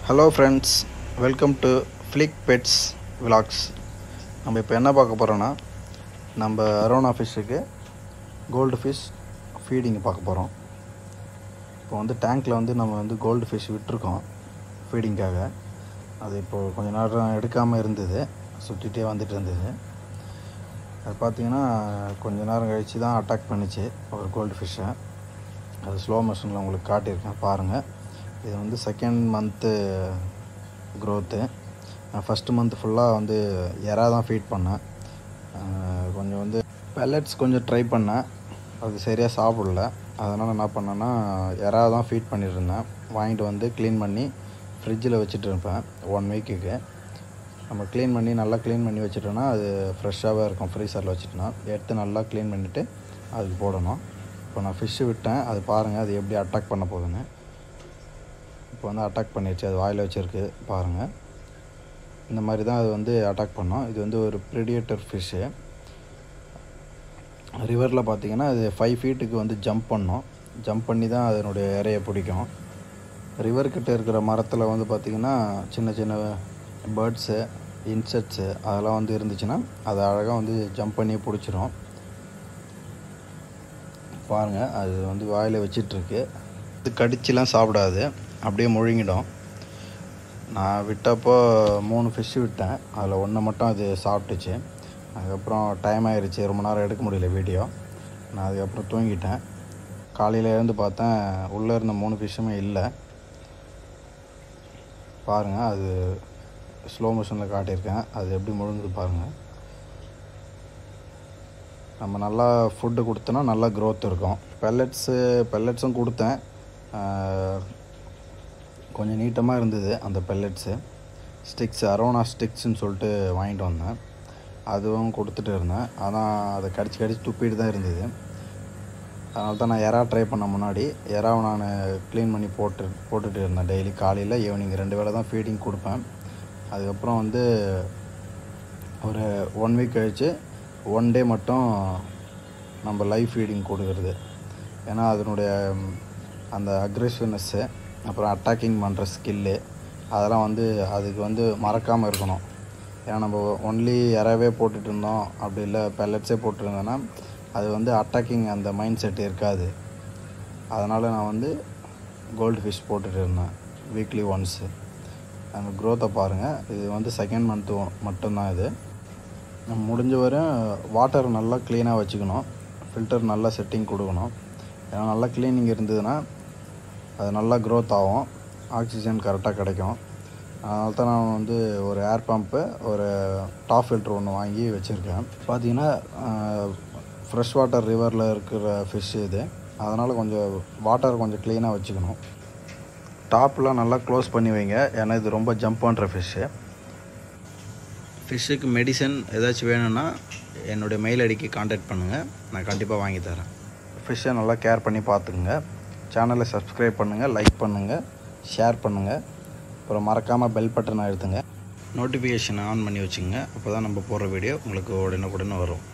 hello friends welcome to flick pets vlogs நம்ம இப்போ என்ன பார்க்க போகிறோன்னா நம்ம அரோனா ஃபிஷ்ஷுக்கு கோல்டு ஃபிஷ் ஃபீடிங் பார்க்க போகிறோம் இப்போ வந்து டேங்க்கில் வந்து நம்ம வந்து கோல்டு ஃபிஷ் விட்டுருக்கோம் ஃபீடிங்காக அது இப்போது கொஞ்ச நேரம் எடுக்காமல் இருந்தது சுற்றிட்டே வந்துட்டு இருந்தது அது பார்த்தீங்கன்னா கொஞ்ச நேரம் கழித்து தான் அட்டாக் பண்ணிச்சு ஒரு கோல்டு ஃபிஷ்ஷை அது ஸ்லோ மோஷனில் உங்களுக்கு காட்டியிருக்கேன் பாருங்கள் இது வந்து செகண்ட் மந்த்து க்ரோத்து நான் ஃபஸ்ட்டு மந்த் ஃபுல்லாக வந்து எறா தான் ஃபீட் பண்ணேன் அஹ் கொஞ்சம் வந்து பெல்லட்ஸ் கொஞ்சம் ட்ரை பண்ணேன் அது சரியாக சாப்பிடல அதனால் என்ன பண்ணேன்னா எறா தான் ஃபீட் பண்ணியிருந்தேன் வாங்கிட்டு வந்து க்ளீன் பண்ணி ஃப்ரிட்ஜில் வச்சுட்டு இருப்பேன் ஒன் வீக்குக்கு நம்ம க்ளீன் பண்ணி நல்லா க்ளீன் பண்ணி வச்சுட்டோன்னா அது ஃப்ரெஷ்ஷாகவே இருக்கும் ஃப்ரீசரில் வச்சுட்டோன்னா எடுத்து நல்லா க்ளீன் பண்ணிவிட்டு அதுக்கு போடணும் இப்போ நான் ஃபிஷ்ஷு விட்டேன் அது பாருங்கள் அது எப்படி அட்டாக் பண்ண போகுதுன்னு இப்போ வந்து அட்டாக் பண்ணிடுச்சு அது வாயில் வச்சுருக்கு பாருங்கள் இந்த மாதிரி தான் அது வந்து அட்டாக் பண்ணோம் இது வந்து ஒரு ப்ரிடியேட்டர் ஃபிஷ்ஷு ரிவரில் பார்த்தீங்கன்னா அது ஃபைவ் ஃபீட்டுக்கு வந்து ஜம்ப் பண்ணோம் ஜம்ப் பண்ணி தான் அதனுடைய இறையை பிடிக்கும் ரிவர்கிட்ட இருக்கிற மரத்தில் வந்து பார்த்திங்கன்னா சின்ன சின்ன பேர்ட்ஸு இன்செக்ட்ஸு அதெல்லாம் வந்து இருந்துச்சுன்னா அது அழகாக வந்து ஜம்ப் பண்ணி பிடிச்சிரும் பாருங்கள் அது வந்து வாயில் வச்சிட்ருக்கு இது கடிச்சுலாம் சாப்பிடாது அப்படியே முழுங்கிடும் நான் விட்டப்போ மூணு ஃபிஷ்ஷு விட்டேன் அதில் ஒன்று மட்டும் அது சாப்பிட்டுச்சு அதுக்கப்புறம் டைம் ஆயிடுச்சு ரொம்ப நேரம் எடுக்க முடியல வீடியோ நான் அதுக்கப்புறம் தூங்கிட்டேன் காலையில் எழுந்து பார்த்தேன் உள்ளே இருந்த மூணு ஃபிஷ்ஷுமே இல்லை பாருங்கள் அது ஸ்லோ மோஷனில் காட்டியிருக்கேன் அது எப்படி முழுங்குது பாருங்கள் நம்ம நல்லா ஃபுட்டு கொடுத்தோன்னா நல்லா க்ரோத் இருக்கும் பெல்லட்ஸு பெல்லட்ஸும் கொடுத்தேன் ஆஹ், கொஞ்சம் நீட்டமாக இருந்தது அந்த பெல்லட்ஸு ஸ்டிக்ஸ் அரோனா ஸ்டிக்ஸ்னு சொல்லிட்டு வாங்கிட்டு வந்தேன் அதுவும் கொடுத்துட்டு இருந்தேன் ஆனால் அதை கடிச்சு கடிச்சு துப்பிட்டு தான் இருந்தது அதனால தான் நான் எறா ட்ரை பண்ண முன்னாடி எறாவை நான் க்ளீன் பண்ணி போட்டு போட்டுட்டு இருந்தேன் டெய்லி காலையில் ஈவினிங் ரெண்டு வேளை தான் ஃபீடிங் கொடுப்பேன் அதுக்கப்புறம் வந்து ஒரு ஒன் வீக் கழித்து ஒன் டே மட்டும் நம்ம லைவ் ஃபீடிங் கொடுக்குறது ஏன்னா அதனுடைய ம், அந்த அக்ரெசிவ்னஸ்ஸு அப்புறம் அட்டாக்கிங் பண்ணுற ஸ்கில்லு அதெல்லாம் வந்து அதுக்கு வந்து மறக்காமல் இருக்கணும் ஏன்னா நம்ம ஒன்லி இறவே போட்டுட்டு இருந்தோம் அப்படி இல்லை பெல்லட்ஸே போட்டுருந்தோன்னா அது வந்து அட்டாக்கிங் அந்த மைண்ட் செட் இருக்காது அதனால் நான் வந்து கோல்டு ஃபிஷ் போட்டுட்டு இருந்தேன் வீக்லி ஒன்ஸு அந்த க்ரோத்தை பாருங்கள் இது வந்து செகண்ட் மந்த்து மட்டும்தான் இது நம்ம முடிஞ்ச வரை வாட்டர் நல்லா க்ளீனாக வச்சுக்கணும் ஃபில்டர் நல்லா செட்டிங் கொடுக்கணும் ஏன்னா நல்லா க்ளீனிங் இருந்ததுன்னா அது நல்லா க்ரோத் ஆகும் ஆக்சிஜன் கரெக்டாக கிடைக்கும் அதனால தான் நான் வந்து ஒரு ஏர் பம்ப்பு ஒரு டாப் ஃபில்டர் ஒன்று வாங்கி வச்சுருக்கேன் பார்த்தீங்கன்னா ஃப்ரெஷ் வாட்டர் ரிவரில் இருக்கிற ஃபிஷ் இது அதனால் கொஞ்சம் வாட்டர் கொஞ்சம் க்ளீனாக வச்சுக்கணும் டாப்லாம் நல்லா க்ளோஸ் பண்ணி வைங்க ஏன்னா இது ரொம்ப ஜம்ப் பண்ணுற ஃபிஷ்ஷு ஃபிஷ்ஷுக்கு மெடிசன் ஏதாச்சும் வேணும்னா என்னுடைய மெயில் ஐடிக்கு காண்டாக்ட் பண்ணுங்கள் நான் கண்டிப்பாக வாங்கி தரேன் ஃபிஷ்ஷை நல்லா கேர் பண்ணி பார்த்துக்குங்க சேனலை சப்ஸ்கிரைப் பண்ணுங்கள் லைக் பண்ணுங்கள் ஷேர் பண்ணுங்கள் அப்புறம் மறக்காமல் பெல் பட்டனை அழுத்துங்க நோட்டிஃபிகேஷன் ஆன் பண்ணி வச்சுங்க அப்போ தான் நம்ம போடுற வீடியோ உங்களுக்கு உடனுக்குடனே வரும்